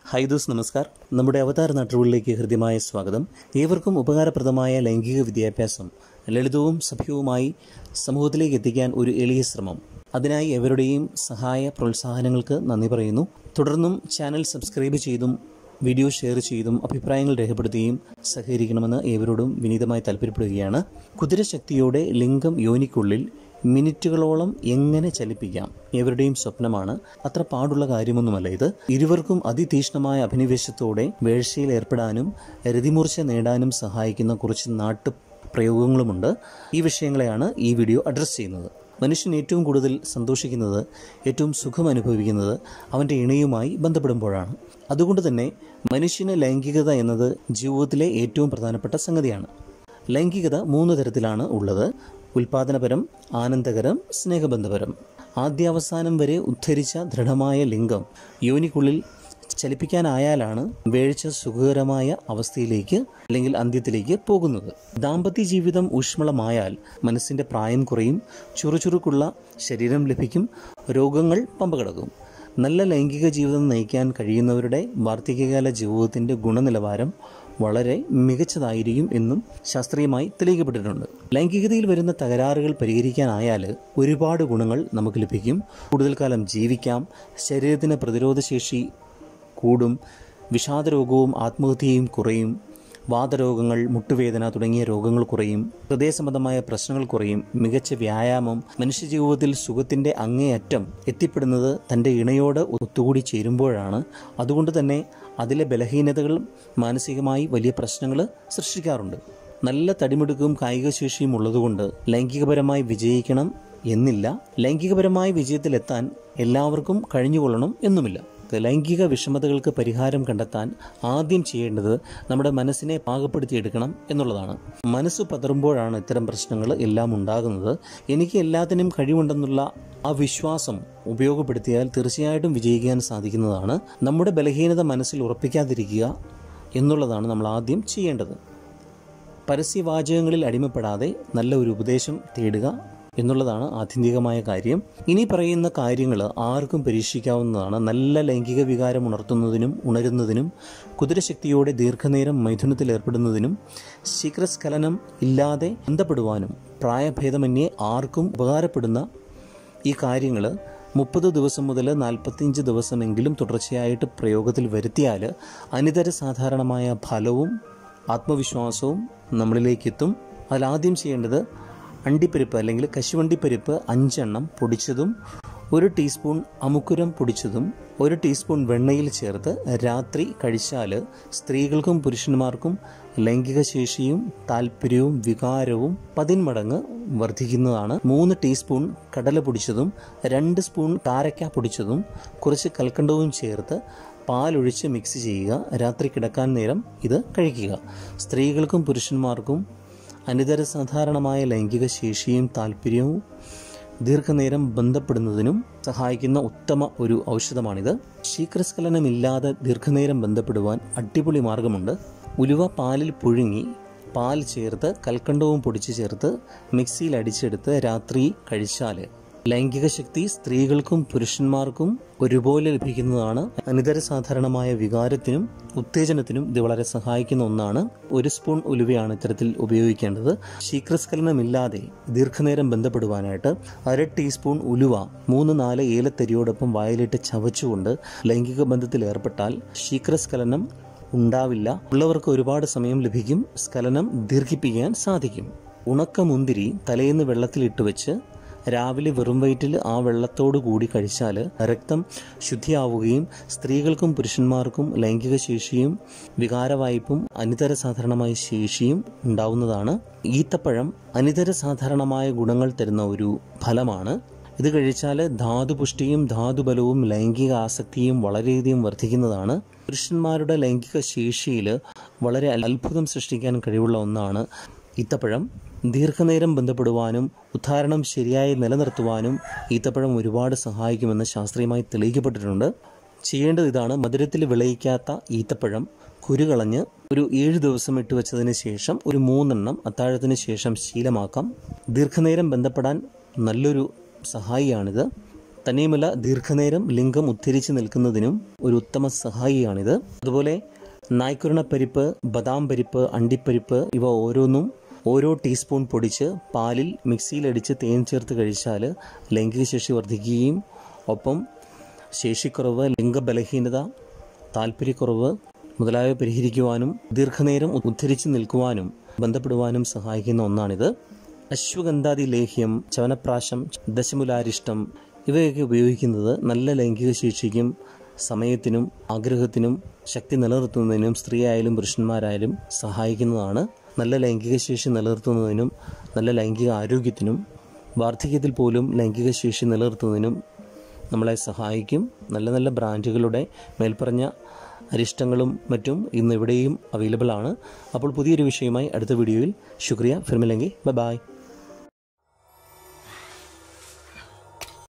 hi those നമസ്കാർ നമ്മുടെ അവതാര നാട്ടുകളിലേക്ക് ഹൃദ്യമായ സ്വാഗതം ഏവർക്കും ഉപകാരപ്രദമായ ലൈംഗിക വിദ്യാഭ്യാസം ലളിതവും സഭ്യവുമായി സമൂഹത്തിലേക്ക് എത്തിക്കാൻ ഒരു എളിയ ശ്രമം അതിനായി എവരുടെയും സഹായ പ്രോത്സാഹനങ്ങൾക്ക് നന്ദി പറയുന്നു തുടർന്നും ചാനൽ സബ്സ്ക്രൈബ് ചെയ്തും വീഡിയോ ഷെയർ ചെയ്തും അഭിപ്രായങ്ങൾ രേഖപ്പെടുത്തുകയും സഹകരിക്കണമെന്ന് ഏവരോടും വിനീതമായി താല്പര്യപ്പെടുകയാണ് കുതിരശക്തിയോടെ ലിംഗം യോനിക്കുള്ളിൽ മിനിറ്റുകളോളം എങ്ങനെ ചലിപ്പിക്കാം എവരുടെയും സ്വപ്നമാണ് അത്ര പാടുള്ള കാര്യമൊന്നുമല്ല ഇത് ഇരുവർക്കും അതിതീക്ഷ്ണമായ അഭിനിവേശത്തോടെ വേഴ്ചയിൽ ഏർപ്പെടാനും രതിമൂർച്ച നേടാനും സഹായിക്കുന്ന കുറച്ച് നാട്ടു പ്രയോഗങ്ങളുമുണ്ട് ഈ വിഷയങ്ങളെയാണ് ഈ വീഡിയോ അഡ്രസ്സ് ചെയ്യുന്നത് മനുഷ്യൻ ഏറ്റവും കൂടുതൽ സന്തോഷിക്കുന്നത് ഏറ്റവും സുഖം അനുഭവിക്കുന്നത് അവൻ്റെ ഇണയുമായി ബന്ധപ്പെടുമ്പോഴാണ് അതുകൊണ്ട് തന്നെ മനുഷ്യന് ലൈംഗികത എന്നത് ജീവിതത്തിലെ ഏറ്റവും പ്രധാനപ്പെട്ട സംഗതിയാണ് ലൈംഗികത മൂന്ന് തരത്തിലാണ് ഉള്ളത് ഉൽപാദനപരം ആനന്ദകരം സ്നേഹബന്ധപരം ആദ്യാവസാനം വരെ ഉദ്ധരിച്ച ദൃഢമായ ലിംഗം യോനിക്കുള്ളിൽ ചലിപ്പിക്കാനായാലാണ് വേഴ്ച സുഖകരമായ അവസ്ഥയിലേക്ക് അല്ലെങ്കിൽ അന്ത്യത്തിലേക്ക് പോകുന്നത് ദാമ്പത്യ ജീവിതം ഊഷ്മളമായാൽ മനസ്സിൻ്റെ പ്രായം കുറയും ചുറുചുറുക്കുള്ള ശരീരം ലഭിക്കും രോഗങ്ങൾ പമ്പകിടക്കും നല്ല ലൈംഗിക ജീവിതം നയിക്കാൻ കഴിയുന്നവരുടെ വാർദ്ധക്യകാല ജീവിതത്തിൻ്റെ ഗുണനിലവാരം വളരെ മികച്ചതായിരിക്കും എന്നും ശാസ്ത്രീയമായി തെളിയിക്കപ്പെട്ടിട്ടുണ്ട് ലൈംഗികതയിൽ വരുന്ന തകരാറുകൾ പരിഹരിക്കാനായാൽ ഒരുപാട് ഗുണങ്ങൾ നമുക്ക് ലഭിക്കും കൂടുതൽ കാലം ജീവിക്കാം ശരീരത്തിന് പ്രതിരോധശേഷി കൂടും വിഷാദരോഗവും ആത്മഹത്യയും കുറയും വാതരോഗങ്ങൾ മുട്ടുവേദന തുടങ്ങിയ രോഗങ്ങൾ കുറയും ഹൃദയ സംബന്ധമായ പ്രശ്നങ്ങൾ കുറയും മികച്ച വ്യായാമം മനുഷ്യജീവിതത്തിൽ സുഖത്തിൻ്റെ അങ്ങേയറ്റം എത്തിപ്പെടുന്നത് തൻ്റെ ഇണയോട് ഒത്തുകൂടി ചേരുമ്പോഴാണ് അതുകൊണ്ട് തന്നെ അതിലെ ബലഹീനതകൾ മാനസികമായി വലിയ പ്രശ്നങ്ങൾ സൃഷ്ടിക്കാറുണ്ട് നല്ല തടിമിടുക്കും കായികശേഷിയും ഉള്ളതുകൊണ്ട് ലൈംഗികപരമായി വിജയിക്കണം എന്നില്ല ലൈംഗികപരമായ വിജയത്തിലെത്താൻ എല്ലാവർക്കും കഴിഞ്ഞുകൊള്ളണം എന്നുമില്ല ലൈംഗിക വിഷമതകൾക്ക് പരിഹാരം കണ്ടെത്താൻ ആദ്യം ചെയ്യേണ്ടത് നമ്മുടെ മനസ്സിനെ പാകപ്പെടുത്തിയെടുക്കണം എന്നുള്ളതാണ് മനസ്സ് പതറുമ്പോഴാണ് ഇത്തരം പ്രശ്നങ്ങൾ എല്ലാം ഉണ്ടാകുന്നത് എനിക്ക് എല്ലാത്തിനും കഴിവുണ്ടെന്നുള്ള ആ വിശ്വാസം ഉപയോഗപ്പെടുത്തിയാൽ തീർച്ചയായിട്ടും വിജയിക്കാൻ സാധിക്കുന്നതാണ് നമ്മുടെ ബലഹീനത മനസ്സിൽ ഉറപ്പിക്കാതിരിക്കുക എന്നുള്ളതാണ് നമ്മൾ ആദ്യം ചെയ്യേണ്ടത് പരസ്യവാചകങ്ങളിൽ അടിമപ്പെടാതെ നല്ല ഒരു ഉപദേശം തേടുക എന്നുള്ളതാണ് ആത്യന്തികമായ കാര്യം ഇനി പറയുന്ന കാര്യങ്ങൾ ആർക്കും പരീക്ഷിക്കാവുന്നതാണ് നല്ല ലൈംഗിക വികാരം ഉണർത്തുന്നതിനും ഉണരുന്നതിനും കുതിരശക്തിയോടെ ദീർഘനേരം മൈഥുനത്തിൽ ഏർപ്പെടുന്നതിനും ശീഘ്രസ്ഖലനം ഇല്ലാതെ ബന്ധപ്പെടുവാനും പ്രായഭേദമന്യേ ആർക്കും ഉപകാരപ്പെടുന്ന ഈ കാര്യങ്ങൾ മുപ്പത് ദിവസം മുതൽ നാൽപ്പത്തിയഞ്ച് ദിവസമെങ്കിലും തുടർച്ചയായിട്ട് പ്രയോഗത്തിൽ വരുത്തിയാൽ അനിതര സാധാരണമായ ഫലവും ആത്മവിശ്വാസവും നമ്മളിലേക്ക് എത്തും അതിലാദ്യം ചെയ്യേണ്ടത് അണ്ടിപ്പരിപ്പ് അല്ലെങ്കിൽ കശുവണ്ടിപ്പരിപ്പ് അഞ്ചെണ്ണം പൊടിച്ചതും ഒരു ടീസ്പൂൺ അമുക്കുരം പൊടിച്ചതും ഒരു ടീസ്പൂൺ വെണ്ണയിൽ ചേർത്ത് രാത്രി കഴിച്ചാൽ സ്ത്രീകൾക്കും പുരുഷന്മാർക്കും ലൈംഗിക ശേഷിയും താല്പര്യവും വികാരവും പതിന്മടങ്ങ് വർദ്ധിക്കുന്നതാണ് മൂന്ന് ടീസ്പൂൺ കടല പൊടിച്ചതും രണ്ട് സ്പൂൺ കാരക്ക പൊടിച്ചതും കുറച്ച് കൽക്കണ്ടവും ചേർത്ത് പാലൊഴിച്ച് മിക്സ് ചെയ്യുക രാത്രി കിടക്കാൻ നേരം ഇത് കഴിക്കുക സ്ത്രീകൾക്കും പുരുഷന്മാർക്കും അനിതര സാധാരണമായ ലൈംഗിക ശേഷിയും താല്പര്യവും ദീർഘനേരം ബന്ധപ്പെടുന്നതിനും സഹായിക്കുന്ന ഉത്തമ ഒരു ഔഷധമാണിത് ശീഘ്രസ്ഖലനമില്ലാതെ ദീർഘനേരം ബന്ധപ്പെടുവാൻ അടിപൊളി മാർഗമുണ്ട് ഉലുവ പാലിൽ പുഴുങ്ങി പാൽ ചേർത്ത് കൽക്കണ്ടവും പൊടിച്ച് ചേർത്ത് മിക്സിയിൽ അടിച്ചെടുത്ത് രാത്രി കഴിച്ചാൽ ലൈംഗിക ശക്തി സ്ത്രീകൾക്കും പുരുഷന്മാർക്കും ഒരുപോലെ ലഭിക്കുന്നതാണ് അനിതര സാധാരണമായ വികാരത്തിനും ഉത്തേജനത്തിനും ഇത് വളരെ സഹായിക്കുന്ന ഒന്നാണ് ഒരു സ്പൂൺ ഉലുവയാണ് ഇത്തരത്തിൽ ഉപയോഗിക്കേണ്ടത് ശീഘ്രസ്ഖലനമില്ലാതെ ദീർഘനേരം ബന്ധപ്പെടുവാനായിട്ട് അര ടീസ്പൂൺ ഉലുവ മൂന്ന് നാല് ഏലത്തരിയോടൊപ്പം വായിലിട്ട് ചവച്ചുകൊണ്ട് ലൈംഗിക ബന്ധത്തിൽ ഏർപ്പെട്ടാൽ ശീഘ്രസ്ഖലനം ഉണ്ടാവില്ല ഉള്ളവർക്ക് ഒരുപാട് സമയം ലഭിക്കും സ്ഖലനം ദീർഘിപ്പിക്കാൻ സാധിക്കും ഉണക്ക മുന്തിരി തലേന്ന് വെള്ളത്തിലിട്ട് വെച്ച് രാവിലെ വെറും വയറ്റിൽ ആ വെള്ളത്തോടു കൂടി കഴിച്ചാൽ രക്തം ശുദ്ധിയാവുകയും സ്ത്രീകൾക്കും പുരുഷന്മാർക്കും ലൈംഗിക ശേഷിയും വികാരവായ്പും അനിതര സാധാരണമായ ശേഷിയും ഉണ്ടാവുന്നതാണ് ഈത്തപ്പഴം അനിതര സാധാരണമായ ഗുണങ്ങൾ തരുന്ന ഒരു ഫലമാണ് ഇത് കഴിച്ചാൽ ധാതുപുഷ്ടിയും ധാതുബലവും ലൈംഗിക ആസക്തിയും വളരെയധികം വർദ്ധിക്കുന്നതാണ് പുരുഷന്മാരുടെ ലൈംഗിക ശേഷിയിൽ വളരെ അത്ഭുതം സൃഷ്ടിക്കാൻ കഴിവുള്ള ഒന്നാണ് ഈത്തപ്പഴം ദീർഘനേരം ബന്ധപ്പെടുവാനും ഉദ്ധാരണം ശരിയായി നിലനിർത്തുവാനും ഈത്തപ്പഴം ഒരുപാട് സഹായിക്കുമെന്ന് ശാസ്ത്രീയമായി തെളിയിക്കപ്പെട്ടിട്ടുണ്ട് ചെയ്യേണ്ടത് ഇതാണ് മധുരത്തിൽ വിളയിക്കാത്ത ഈത്തപ്പഴം കുരുകളഞ്ഞ് ഒരു ഏഴ് ദിവസം ഇട്ട് വെച്ചതിന് ശേഷം ഒരു മൂന്നെണ്ണം അത്താഴത്തിന് ശേഷം ശീലമാക്കാം ദീർഘനേരം ബന്ധപ്പെടാൻ നല്ലൊരു സഹായിയാണിത് തന്നെയുമല്ല ദീർഘനേരം ലിംഗം ഉദ്ധരിച്ച് നിൽക്കുന്നതിനും ഒരു ഉത്തമ സഹായിയാണിത് അതുപോലെ നായ്ക്കുരണപ്പരിപ്പ് ബദാം പരിപ്പ് അണ്ടിപ്പരിപ്പ് ഇവ ഓരോന്നും ഓരോ ടീസ്പൂൺ പൊടിച്ച് പാലിൽ മിക്സിയിലടിച്ച് തേൻ ചേർത്ത് കഴിച്ചാൽ ലൈംഗിക ശേഷി വർദ്ധിക്കുകയും ഒപ്പം ശേഷിക്കുറവ് ലിംഗബലഹീനത താല്പര്യക്കുറവ് മുതലായവ പരിഹരിക്കുവാനും ദീർഘനേരം ഉദ്ധരിച്ച് നിൽക്കുവാനും ബന്ധപ്പെടുവാനും സഹായിക്കുന്ന ഒന്നാണിത് അശ്വഗന്ധാദി ലേഹ്യം ചവനപ്രാശം ദശമുലാരിഷ്ടം ഇവയൊക്കെ ഉപയോഗിക്കുന്നത് നല്ല ലൈംഗിക ശേഷിക്കും സമയത്തിനും ആഗ്രഹത്തിനും ശക്തി നിലനിർത്തുന്നതിനും സ്ത്രീ ആയാലും പുരുഷന്മാരായാലും സഹായിക്കുന്നതാണ് നല്ല ലൈംഗിക ശേഷി നിലനിർത്തുന്നതിനും നല്ല ലൈംഗിക ആരോഗ്യത്തിനും വാർദ്ധക്യത്തിൽ പോലും ലൈംഗിക ശേഷി നിലനിർത്തുന്നതിനും നമ്മളെ സഹായിക്കും നല്ല നല്ല ബ്രാൻഡുകളുടെ മേൽപ്പറഞ്ഞ അരിഷ്ടങ്ങളും മറ്റും ഇന്ന് ഇവിടെയും അവൈലബിൾ ആണ് അപ്പോൾ പുതിയൊരു വിഷയമായി അടുത്ത വീഡിയോയിൽ ശുക്രിയ ഫിർമിലെങ്കിൽ ബൈ ബായ്